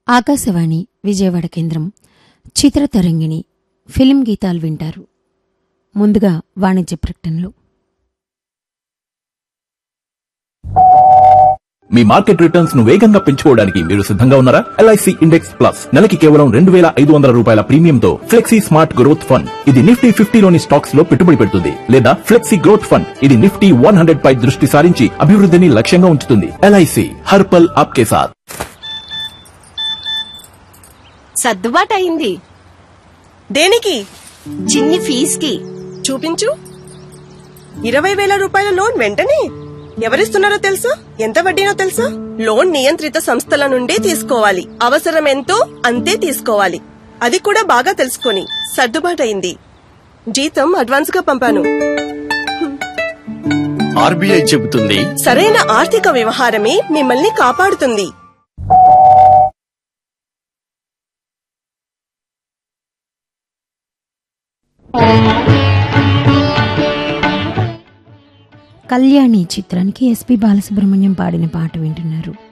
ఆకాశవాణి విజయవాడ కేంద్రం చిత్రతరంగిణి ఫిలిం గీతాలు వింటారు ముందుగా వాణిజ్య ప్రకటనలు మీ మార్కెట్ రిటర్న్స్ ను వేగంగా పెంచుకోవడానికి మీరు సిద్ధంగా ఉన్నారా ఎల్ఐసి ఇండెక్స్ ప్లస్ నెలకి కేవలం రెండు వేల ఐదు వందల రూపాయల ప్రీమియంతో ఫ్లెక్సీ స్మార్ట్ గ్రోత్ ఫండ్ ఇది నిఫ్టీ ఫిఫ్టీలోని స్టాక్స్ లో పెట్టుబడి పెడుతుంది లేదా ఫ్లెక్సీ గ్రోత్ ఫండ్ ఇది నిఫ్టీ వన్ హండ్రెడ్ పై దృష్టి సారించి అభివృద్ధిని లక్ష్యంగా ఉంచుతుంది ఎల్ఐసి హర్పల్ ఆప్కే సాథ్ సర్దుబాటు అయింది దేనికి చిన్ని ఫీజుకి చూపించు ఇరవై వేల రూపాయల లోన్ వెంటనే ఎవరిస్తున్నారో తెలుసా ఎంత వడ్డీనో తెలుసా లోన్ నియంత్రిత సంస్థల నుండి తీసుకోవాలి అవసరం ఎంతో అంతే తీసుకోవాలి అది కూడా బాగా తెలుసుకొని సర్దుబాటయింది జీతం అడ్వాన్స్ గా పంపాను ఆర్బీఐ చెబుతుంది సరైన ఆర్థిక వ్యవహారమే మిమ్మల్ని కాపాడుతుంది కళ్యాణి చిత్రానికి ఎస్పి బాలసుబ్రహ్మణ్యం పాడిన పాట వింటున్నారు